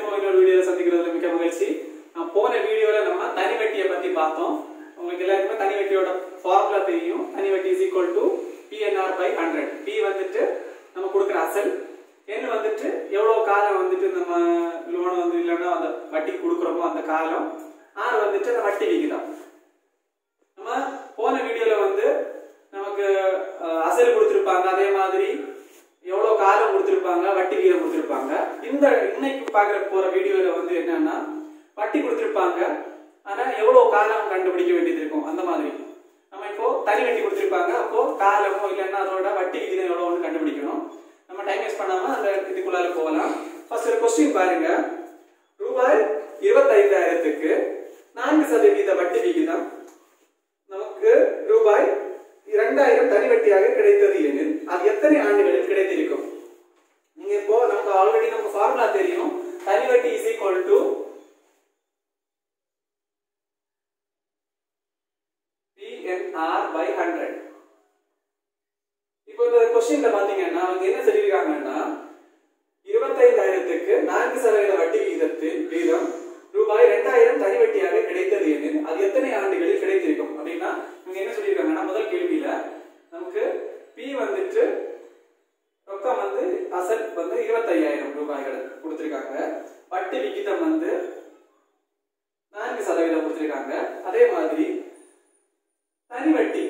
திரும்ப இன்னொரு வீடியோல சந்திக்கிறதுல மிக்க மகிழ்ச்சி நான் போன வீடியோல நம்ம தனி வட்டியை பத்தி பார்த்தோம் உங்களுக்கு எல்லாருக்குமே தனி வட்டியோட ஃபார்முலா தெரியும் தனி வட்டி is equal to PNR by hundred P வந்துட்டு நம்ம கொடுக்குற அசல் என் வந்துட்டு எவ்வளவு காலம் வந்துட்டு நம்ம லோன் வந்து இல்லைன்னா அந்த வட்டிக்கு கொடுக்குறோமோ அந்த காலம் ஆர் வந்துட்டு அந்த வட்டி விகிதம் நம்ம போன வீடியோல வந்து நமக்கு அஹ், அசல் கொடுத்திருப்பாங்க அதே மாதிரி எவ்வளவு காலம் கொடுத்திருப்பாங்க வட்டி விகிதம் கொடுத்திருப்பாங்க இந்த இன்னைக்கு பார்க்குற போற வீடியோல வந்து என்னன்னா வட்டி கொடுத்திருப்பாங்க ஆனா எவ்வளவு காலம் கண்டுபிடிக்க வேண்டியது இருக்கும் அந்த மாதிரி நம்ம இப்போ தனி வட்டி கொடுத்திருப்பாங்க அப்போ காலமோ இல்லைன்னா அதோட வட்டி விகிதம் எவ்வளவுன்னு கண்டுபிடிக்கணும் நம்ம டைம் வேஸ்ட் பண்ணாம அந்த இதுக்குள்ளால போகலாம் ஃபர்ஸ்ட் ஒரு கொஸ்டின் பாருங்க ரூபாய் இருபத்தைந்தாயிரத்துக்கு நான்கு சதவீத வட்டி விகிதம் நமக்கு ரூபாய் இரண்டாயிரம் தனி வட்டியாக கிடைத்தது எனில் அது எத்தனை ஆண்டுகளில் கிடைத்திருக்கும் நீங்க இப்போ நமக்கு ஆல்ரெடி நமக்கு ஃபார்முலா தெரியும் தனி வட்டி is equal to PNR by hundred இப்போ இந்த கொஸ்டின்ல பாத்தீங்கன்னா அவங்க என்ன சொல்லியிருக்காங்கன்னா இருபத்தைந்தாயிரத்துக்கு நான்கு சதவீத வட்டி விகிதத்தில் வீதம் ரூபாய் ரெண்டாயிரம் தனி வட்டியாக கிடைத்தது எனில் அது எத்தனை ஆண்டுகளில் கிடைத்திருக்கும் அப்படின்னா இவங்க என்ன சொல்லியிருக்காங்கன்னா முதல் கேள்வியில நமக்கு பி வந்துட்டு ரொக்கம் வந்து அசல் வந்து இருபத்தையாயிரம் ரூபாய்கள் கொடுத்திருக்காங்க வட்டி விகிதம் வந்து நான்கு சதவீதம் கொடுத்திருக்காங்க அதே மாதிரி தனி வட்டி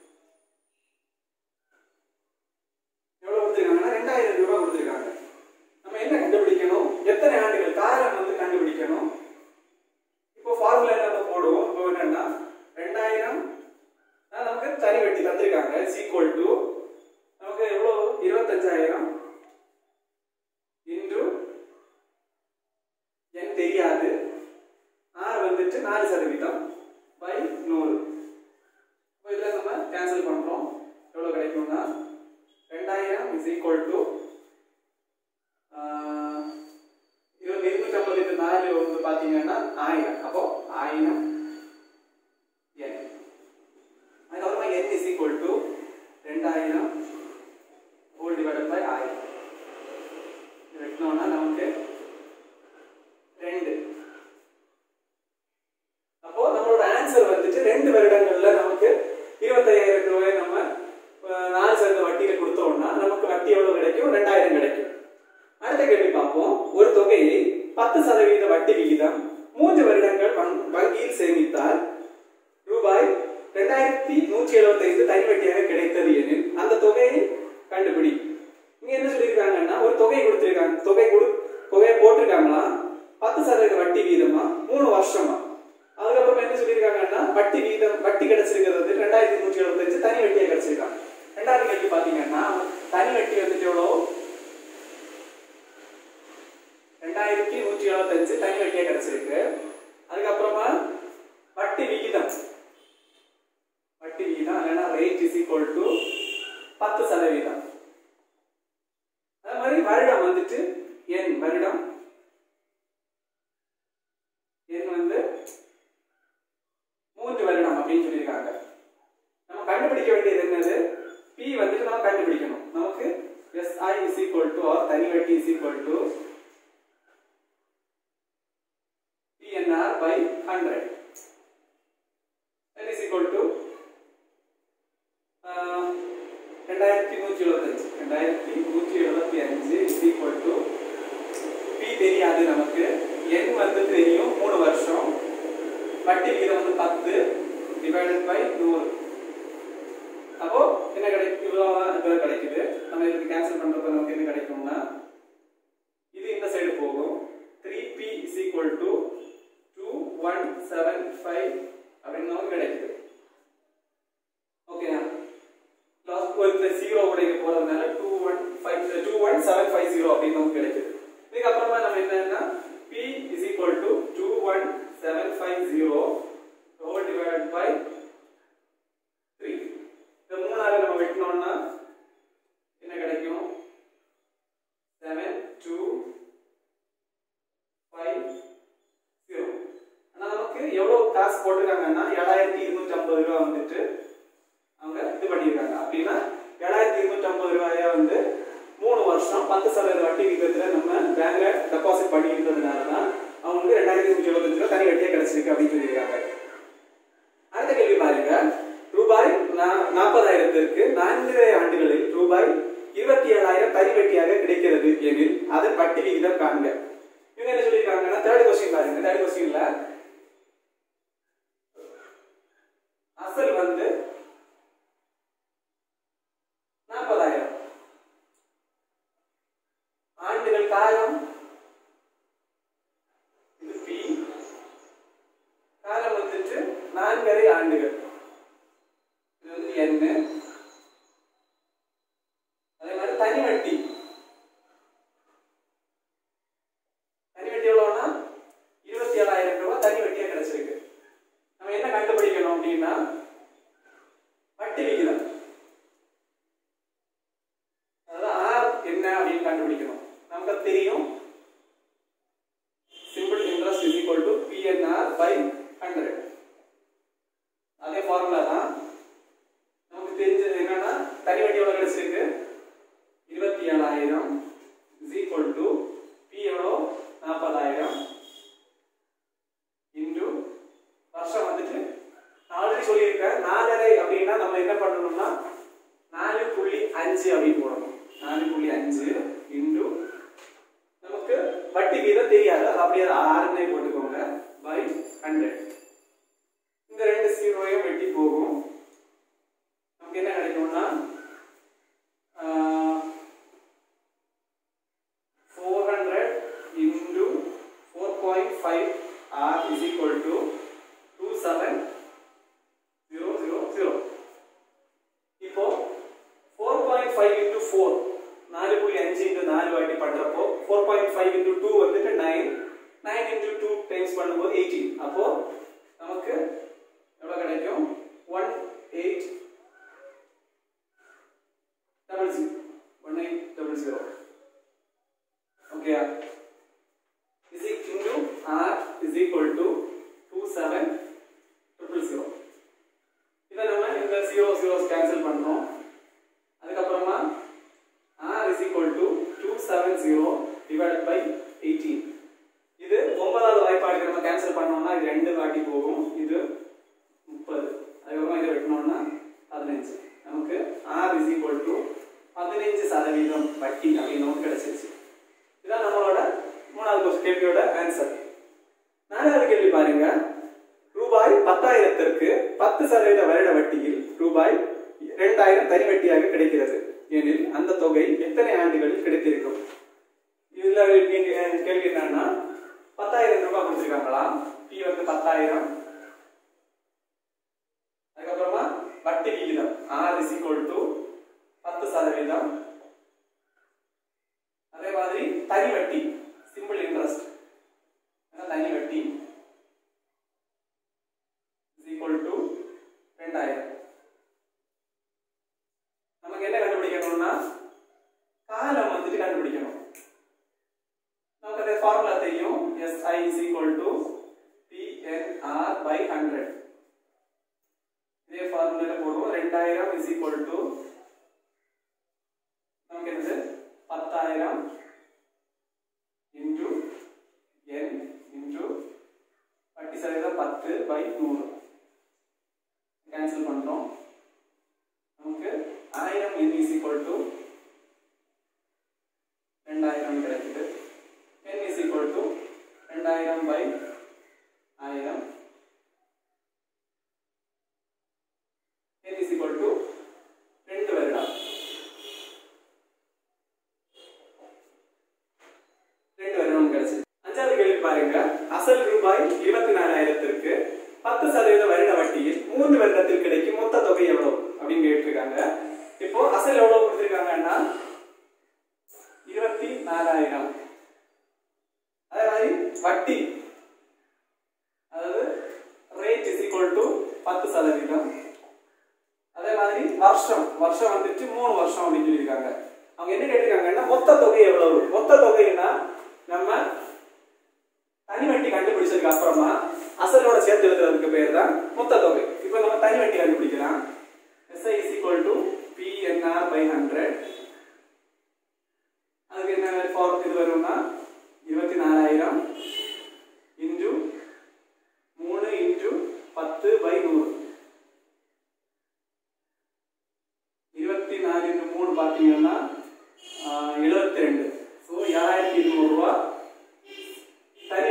எவ்வளவு கொடுத்திருக்காங்கன்னா ரெண்டாயிரம் ரூபாய் கொடுத்திருக்காங்க நம்ம என்ன கண்டுபிடிக்கணும் எத்தனை ஆண்டுகள் காலம் வந்து கண்டுபிடிக்கணும் இப்போ ஃபார்முலா நம்ம போடுவோம் இப்போ என்னன்னா ரெண்டாயிரம் ஆனா நமக்கு தனி வட்டி தந்திருக்காங்க ஈக்குவல் டு நமக்கு எவ்வளவு இருபத்தஞ்சாயிரம் இன்டு என் தெரியாது ஆர் வந்துட்டு நாலு சதவீதம் பை நூறு இப்போ இதில் நம்ம கேன்சல் பண்றோம் எவ்வளவு கிடைக்கும்னா ரெண்டாயிரம் இஸ் ஈக்குவல் டு இருபது இருநூற்றி ஐம்பதுக்கு நாலு வந்து பார்த்தீங்கன்னா ஆயிரம் அப்போ ஆயிரம் என் அதுக்கப்புறமா என் இஸ் ஈக்குவல் டு ரெண்டாயிரம் ஹோல் டிவைடட் பை ஆயிரம் இது வைக்கணும்னா நமக்கு ரெண்டு அப்போ நம்மளோட ஆன்சர் வந்துட்டு ரெண்டு வருடங்கள்ல நமக்கு இருபத்தையாயிரம் ரூபாய் நம்ம அஹ், நாலு சதவீத வட்டியில கொடுத்தோம்னா நமக்கு வட்டி எவ்வளவு கிடைக்கும் ரெண்டாயிரம் கிடைக்கும் அடுத்த கேள்வி பார்ப்போம் ஒரு தொகையை பத்து சதவீத வட்டி விகிதம் மூன்று வருடங்கள் வங்- வங்கியில் சேமித்தால் ரூபாய் ரெண்டாயிரத்தி நூற்றி எழுபத்தி ஐந்து தனி வட்டியாக கிடைத்தது எனில் அந்த தொகையை கண்டுபிடி இங்க என்ன சொல்லியிருக்காங்கன்னா ஒரு தொகை கொடுத்திருக்காங்க தொகை கொடு தொகையை போட்டிருக்காங்களா பத்து சதவீத வட்டி வீதமா மூணு வருஷமா அதுக்கப்புறம் என்ன சொல்லியிருக்காங்கன்னா வட்டி வீதம் வட்டி கிடைச்சிருக்கிறது ரெண்டாயிரத்தி நூற்றி எழுபத்தஞ்சு தனி வட்டியா கிடைச்சிருக்காங்க ரெண்டாவது கேள்வி பாத்தீங்கன்னா தனி வட்டி வந்துட்டு எவ்வளவு ரெண்டாயிரத்தி நூற்றி எழுபத்தஞ்சு தனி வட்டியா கிடைச்சிருக்கு அதுக்கப்புறமா வட்டி விகிதம் வட்டி விகிதம் இல்லைன்னா ரேட் இஸ் ஈக்குவல் டு பத்து சதவீதம் அது மாதிரி வருடம் வந்துட்டு என் வருடம் என் வந்து மூன்று வருடம் அப்படின்னு சொல்லியிருக்காங்க நம்ம கண்டுபிடிக்க வேண்டியது என்னது பி வந்துட்டு நம்ம கண்டுபிடிக்கணும் நமக்கு S I is equal to R தனி வட்டி is equal to PNR by hundred that is equal to ah, ரெண்டாயிரத்தி நூற்றி எழுபத்தஞ்சு ரெண்டாயிரத்தி நூற்றி எழுபத்தி அஞ்சு இஸ் ஈக்குவல் டு பி தெரியாது நமக்கு என் வந்து தெரியும் மூணு வருஷம் வட்டி விகிதம் வந்து பத்து டிவைடட் பை நூறு அப்போ என்ன கிடைக்கும் இவ்வளோ இவ்வளோ கிடைக்குது நம்ம இதுக்கு கேன்சல் பண்றப்ப நமக்கு என்ன கிடைக்கும்னா இது இந்த சைடு போகும் three P is equal to two one seven five அப்படின்னு நமக்கு கிடைக்குது ஓகேயா லாஸ்ட் ஒரு ஜீரோ உடைக்க போறதுனால two one five two one seven five zero அப்படின்னு நமக்கு கிடைக்குது இதுக்கப்புறமா நம்ம என்னன்னா P is equal to two one seven five zero whole divide by three இந்த மூணாவது நம்ம வெட்டினோம்னா என்ன கிடைக்கும் செவன் டூ ஃபைவ் ஜீரோ ஆனா நமக்கு எவ்வளவு காசு போட்டிருக்காங்கன்னா ஏழாயிரத்தி இருநூத்தி ஐம்பது ரூபா வந்துட்டு அவங்க இது பண்ணியிருக்காங்க அப்படின்னா ஏழாயிரத்தி இருநூத்தி ஐம்பது ரூபாய வந்து மூணு வருஷம் பத்து சதவீத வட்டி விகிதத்துல நம்ம பேங்க்ல டெபாசிட் பண்ணி இருந்ததுனால தான் கிடைச்சிருக்கு அப்படின்னு சொல்லியிருக்காங்க அடுத்த கேள்வி பாருங்க ரூபாய் நா- நாற்பதாயிரத்திற்கு நான்கு ஆண்டுகளில் ரூபாய் இருபத்தி ஏழாயிரம் தனி வட்டியாக கிடைக்கிறது எனில் அதன் வட்டி விகிதம் காண்க இவங்க என்ன சொல்லியிருக்காங்கன்னா தேர்ட் கொஸ்டின் பாருங்க தேர்ட் கொஸ்டின்ல அசல் வந்து நாற்பதாயிரம் ஆண்டுகள் காலம் இது பி காலம் வந்துட்டு நான்கரை ஆண்டுகள் இது வந்து என்ன அதே மாதிரி தனி வட்டி தனி வட்டி எவ்வளவுனா இருபத்தி ஏழாயிரம் ரூபாய் தனி வட்டியா கிடைச்சிருக்கு நம்ம என்ன கண்டுபிடிக்கணும் அப்படின்னா வட்டி விகிதம் அதாவது ஆர் என்ன அப்படின்னு கண்டுபிடிக்கணும் நமக்கு தெரியும் simple interest is equal to PNR by hundred அதே ஃபார்முலா தான் நமக்கு தெரிஞ்சது என்னன்னா தனி வட்டி எவ்வளவு கிடைச்சிருக்கு இருபத்தி ஏழாயிரம் இஸ் ஈக்குவல் டு பி எவ்வளோ நாற்பதாயிரம் இன்டு வருஷம் வந்துட்டு நான் ஆல்ரெடி சொல்லியிருக்கேன் நாலரை அப்படின்னா நம்ம என்ன பண்ணணும்னா நாலு புள்ளி அஞ்சு அப்படின்னு போடணும் நாலு புள்ளி அஞ்சு இன்டு நமக்கு வட்டி வீதம் தெரியாது அது அப்படியே ஆறுனே போட்டுக்கோங்க பை ஹண்ட்ரட் இந்த ரெண்டு ஜீரோவையும் வெட்டி போகும் நமக்கு என்ன கிடைக்கும்னா four hundred into four point five R is equal to two seven zero zero zero இப்போ four point five into four நாலு புள்ளி அஞ்சு இன்டு நாலு வாட்டி பண்றப்போ four point five into two வந்துட்டு nine nine into two times பண்ணும்போது eighteen அப்போ நமக்கு எவ்வளவு கிடைக்கும் one eight double zero one eight double zero okay is into R is equal to two seven triple zero இதை நம்ம இந்த ஜீரோ ஜீரோஸ் கேன்சல் பண்றோம் அதுக்கப்புறமா r is equal to 270 divided by 18 இது ஒன்பதாவது வாய்ப்பாடு நம்ம கேன்சல் பண்ணோம்னா இது ரெண்டு வாட்டி போகும் இது முப்பது அதுக்கப்புறம் இதை வெட்டினோம்னா பதினஞ்சு நமக்கு r is equal to பதினஞ்சு சதவீதம் வட்டி அப்படின்னு நமக்கு கிடைச்சிருச்சு இதான் நம்மளோட மூணாவது question கேள்வியோட ஆன்சர் நாலாவது கேள்வி பாருங்க ரூபாய் பத்தாயிரத்திற்கு பத்து சதவீத வருட வட்டியில் ரூபாய் இரண்டாயிரம் தனி வட்டியாக கிடைக்கிறது எனில் அந்த தொகை எத்தனை ஆண்டுகளில் கிடைத்திருக்கும் இதுல நீங்க கேள்வி என்னன்னா பத்தாயிரம் ரூபாய் கொடுத்திருக்காங்களா பி வந்து பத்தாயிரம் அதுக்கப்புறமா வட்டி விகிதம் ஆர் இஸ் ஈக்குவல் டு பத்து சதவீதம் அதே மாதிரி தனி வட்டி சிம்பிள் இன்ட்ரெஸ்ட் தனி வட்டி is equal to ரெண்டாயிரம் நமக்கு என்ன கண்டுபிடிக்கணும்னா காலம் வந்துட்டு கண்டுபிடிக்கணும் நமக்கு அந்த ஃபார்முலா தெரியும் SI is equal to PNR by 100 இதே ஃபார்முலால போடுவோம் ரெண்டாயிரம் is equal to நமக்கு என்னது பத்தாயிரம் இன்டு n இன்டு வட்டி சதவீதம் பத்து பை நூறு கேன்சல் பண்றோம் நமக்கு ஆயிரம் n is equal to ரெண்டாயிரம் கிடைக்குது n is equal to ரெண்டாயிரம் பை ஆயிரம் n is equal to ரெண்டு வருடம் ரெண்டு வருடம் கிடைச்சது அஞ்சாவது கேள்வி பாருங்க அசல் ரூபாய் இருபத்தி நாலாயிரத்திற்கு பத்து சதவீத வருட வட்டியில் மூன்று வருடத்தில் கிடைக்கும் மொத்த தொகை எவ்வளவு அப்படின்னு கேட்டிருக்காங்க இப்போ அசல் எவ்வளவு கொடுத்திருக்காங்கன்னா இருபத்தி நாலாயிரம் அதே மாதிரி வட்டி அதாவது ரேட் இஸ் ஈக்குவல் டு பத்து சதவீதம் அதே மாதிரி வருஷம் வருஷம் வந்துட்டு மூணு வருஷம் அப்படின்னு சொல்லியிருக்காங்க அவங்க என்ன கேட்டிருக்காங்கன்னா மொத்த தொகை எவ்வளவு மொத்த தொகைன்னா நம்ம தனி வட்டி கண்டுபிடிச்சதுக்கு அப்புறமா அசலோட சேர்த்து எழுதுறதுக்கு பேர் தான் மொத்த தொகை இப்போ நம்ம தனி வட்டி கண்டுபிடிக்கலாம் SI is equal to PNR by hundred அதுக்கு என்ன ஃபார் இது வரும்னா இருபத்தி நாலாயிரம் இன்டு மூணு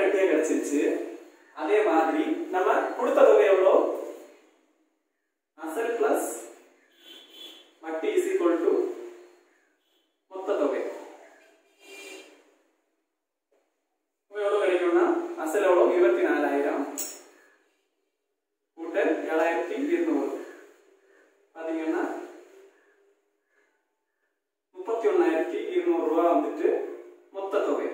வெட்டியே கிடைச்சிருச்சு அதே மாதிரி நம்ம கொடுத்த தொகை எவ்வளோ அசல் பிளஸ் வட்டி இஸ் ஈக்குவல் டு மொத்த தொகை இப்ப எவ்வளவு கிடைக்கும்னா அசல் எவ்வளவு இருபத்தி நாலாயிரம் கூட்டல் ஏழாயிரத்தி இருநூறு பாத்தீங்கன்னா முப்பத்தி ஒன்னாயிரத்தி இருநூறு ரூபாய் வந்துட்டு மொத்த தொகை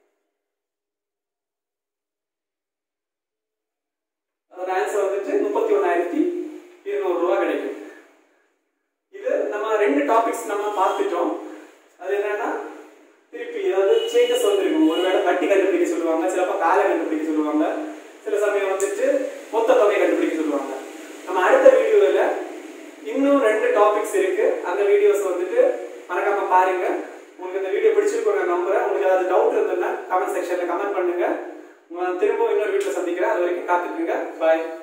அதோட ஆன்சர் வந்துட்டு முப்பத்தி ஒன்னாயிரத்தி இருநூறு ரூபாய் கிடைக்கும் இது நம்ம ரெண்டு டாபிக்ஸ் நம்ம பார்த்துட்டோம் அது என்னன்னா திருப்பி அதாவது சேஞ்சஸ் வந்திருக்கும் ஒருவேளை வட்டி கண்டுபிடிக்க சொல்லுவாங்க சிலப்போ காலை கண்டுபிடிக்க சொல்லுவாங்க சில சமயம் வந்துட்டு மொத்த தொகை கண்டுபிடிக்க சொல்லுவாங்க நம்ம அடுத்த வீடியோவில் இன்னும் ரெண்டு டாபிக்ஸ் இருக்கு அந்த வீடியோஸ் வந்துட்டு மறக்காம பாருங்க உங்களுக்கு இந்த வீடியோ பிடிச்சிருக்கும் நான் நம்புறேன் உங்களுக்கு ஏதாவது டவுட் இருந்ததுன்னா கமெண்ட் செக்ஷன்ல கமெண்ட் பண்ணுங்க உங்களை திரும்ப இன்னொரு வீட்டில் சந்திக்கிறேன் அது வரைக்கும் காத்துக்குங்க பாய்